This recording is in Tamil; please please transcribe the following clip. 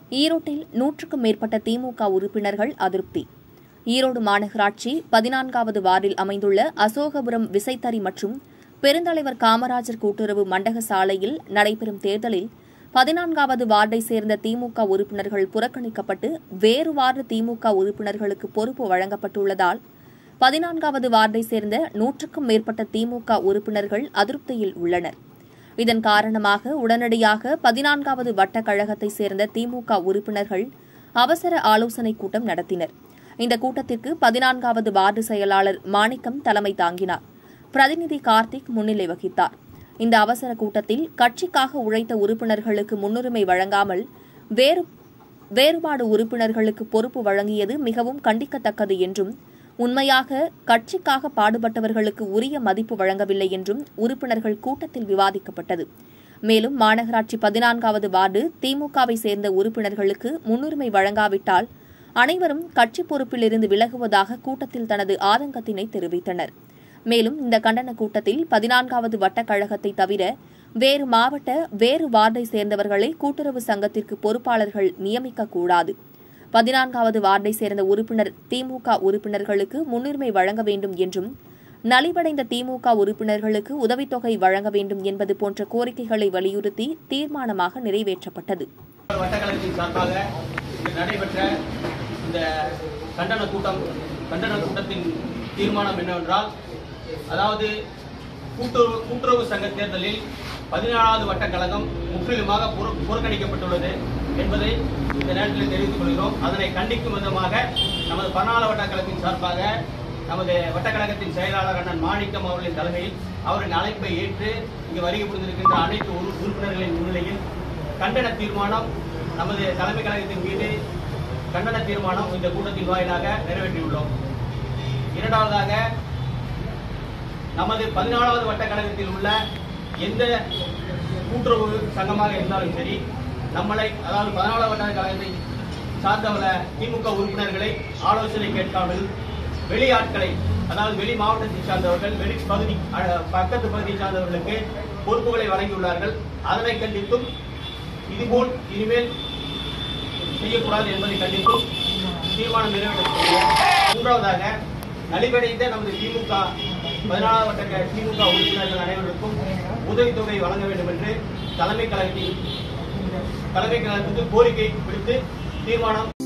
ஈரோட்டில் நூற்றுக்கும் மேற்பட்ட திமுக உறுப்பினர்கள் அதிருப்தி ஈரோடு மாநகராட்சி பதினான்காவது வார்டில் அமைந்துள்ள அசோகபுரம் விசைத்தறி மற்றும் பெருந்தலைவர் காமராஜர் கூட்டுறவு மண்டக சாலையில் நடைபெறும் தேர்தலில் பதினான்காவது வார்டை சேர்ந்த திமுக உறுப்பினர்கள் புறக்கணிக்கப்பட்டு வேறு வார்டு திமுக உறுப்பினர்களுக்கு பொறுப்பு வழங்கப்பட்டுள்ளதால் பதினான்காவது வார்டை சேர்ந்த நூற்றுக்கும் மேற்பட்ட திமுக உறுப்பினர்கள் அதிருப்தியில் உள்ளனர் இதன் காரணமாக உடனடியாக பதினான்காவது வட்ட கழகத்தை சேர்ந்த திமுக உறுப்பினர்கள் அவசர ஆலோசனைக் கூட்டம் நடத்தினர் இந்த கூட்டத்திற்கு பதினான்காவது வார்டு செயலாளர் மாணிக்கம் தலைமை தாங்கினார் பிரதிநிதி கார்த்திக் முன்னிலை வகித்தார் இந்த அவசர கூட்டத்தில் கட்சிக்காக உழைத்த உறுப்பினர்களுக்கு முன்னுரிமை வழங்காமல் வேறு வேறுபாடு உறுப்பினர்களுக்கு பொறுப்பு வழங்கியது மிகவும் கண்டிக்கத்தக்கது என்றும் உண்மையாக கட்சிக்காக பாடுபட்டவர்களுக்கு உரிய மதிப்பு வழங்கவில்லை என்றும் உறுப்பினர்கள் கூட்டத்தில் விவாதிக்கப்பட்டது மேலும் மாநகராட்சி பதினான்காவது வார்டு திமுகவை சேர்ந்த உறுப்பினர்களுக்கு முன்னுரிமை வழங்காவிட்டால் அனைவரும் கட்சி பொறுப்பிலிருந்து விலகுவதாக கூட்டத்தில் தனது ஆதங்கத்தினை தெரிவித்தனர் மேலும் இந்த கண்டன கூட்டத்தில் பதினான்காவது வட்டக் கழகத்தை தவிர வேறு மாவட்ட வேறு வார்டை சேர்ந்தவர்களை கூட்டுறவு சங்கத்திற்கு பொறுப்பாளர்கள் நியமிக்கக்கூடாது பதினான்காவது வார்டை சேர்ந்த உறுப்பினர் திமுக உறுப்பினர்களுக்கு முன்னுரிமை வழங்க வேண்டும் என்றும் நலிவடைந்த திமுக உறுப்பினர்களுக்கு உதவித்தொகை வழங்க வேண்டும் என்பது போன்ற கோரிக்கைகளை வலியுறுத்தி தீர்மானமாக நிறைவேற்றப்பட்டது வட்டக்கழகத்தின் சார்பாக இங்கு நடைபெற்ற இந்த கண்டன கூட்டம் கண்டன கூட்டத்தின் தீர்மானம் என்னவென்றால் அதாவது கூட்டுறவு கூட்டுறவு சங்க தேர்தலில் பதினாலாவது வட்டக் கழகம் முற்றிலுமாக புற- புறக்கணிக்கப்பட்டுள்ளது என்பதை இந்த நேரத்தில் தெரிவித்துக் கொள்கிறோம் அதனை கண்டிக்கும் விதமாக நமது பதினாலு வட்டக் கழகத்தின் சார்பாக நமது வட்டக்கழகத்தின் செயலாளர் அண்ணன் மாணிக்கம் அவர்களின் தலைமையில் அவரின் அழைப்பை ஏற்று இங்கு வருகை புரிந்திருக்கின்ற அனைத்து உறு- உறுப்பினர்களின் முன்னிலையில் கண்டன தீர்மானம் நமது தலைமை கழகத்தின் மீது கண்டன தீர்மானம் இந்த கூட்டத்தின் வாயிலாக நிறைவேற்றியுள்ளோம் இரண்டாவதாக நமது பதினாலாவது வட்ட கழகத்தில் உள்ள எந்த கூட்டுறவு சங்கமாக இருந்தாலும் சரி நம்மளை அதாவது பதினாலாவது வட்ட கழகத்தை சார்ந்தவள திமுக உறுப்பினர்களை ஆலோசனை கேட்காமல் வெளி ஆட்களை அதாவது வெளி மாவட்டத்தை சார்ந்தவர்கள் வெளி பகுதி அஹ், பக்கத்து பகுதியை சார்ந்தவர்களுக்கு பொறுப்புகளை வழங்கியுள்ளார்கள் அதனை கண்டித்தும் இதுபோல் இனிமேல் செய்யக்கூடாது என்பதை கண்டித்தும் தீர்மானம் நிறைவேற்றப்படுகிறது மூன்றாவதாக நலிவடைந்த நமது திமுக பதினாலாவது வட்ட க- திமுக உறுப்பினர்கள் அனைவருக்கும் உதவித்தொகை வழங்க வேண்டும் என்று தலைமை கழகத்தின் தலைமை கழகத்துக்கு கோரிக்கை விடுத்து தீர்மானம்